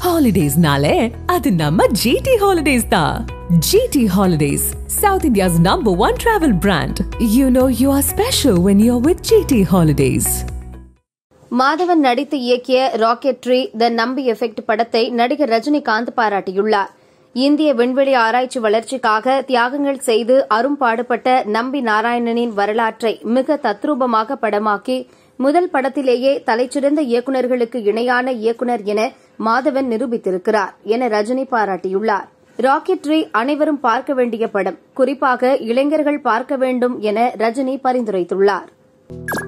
ஹாலிடேஸ்னாலே அது நம்ம ஜிடி ஹாலிடேஸ் தான் GT holidays south India's number one travel brand you know you are special when you are with GT holidays Madhavan நடித்து இயக்கிய rocketry த நம்பி effect படத்தை நடிகர் ரஜினிகாந்த் பாராட்டியுள்ளார் இந்திய விண்வெளி ஆராய்ச்சி வளர்ச்சிக்காக தியாகங்கள் செய்து அரும்பாடுபட்ட நம்பி நாராயணனின் வரலாற்றை மிக தத்ரூபமாக படமாக்கி முதல் படத்திலேயே தலைச்சிறந்த இயக்குநர்களுக்கு இணையான இயக்குநர் என மாதவன் நிரூபித்திருக்கிறார் என ரஜினி பாராட்டியுள்ளார் ராக்கெட்ரி அனைவரும் பார்க்க வேண்டிய படம் குறிப்பாக இளைஞர்கள் பார்க்க வேண்டும் என ரஜினி பரிந்துரைத்துள்ளார்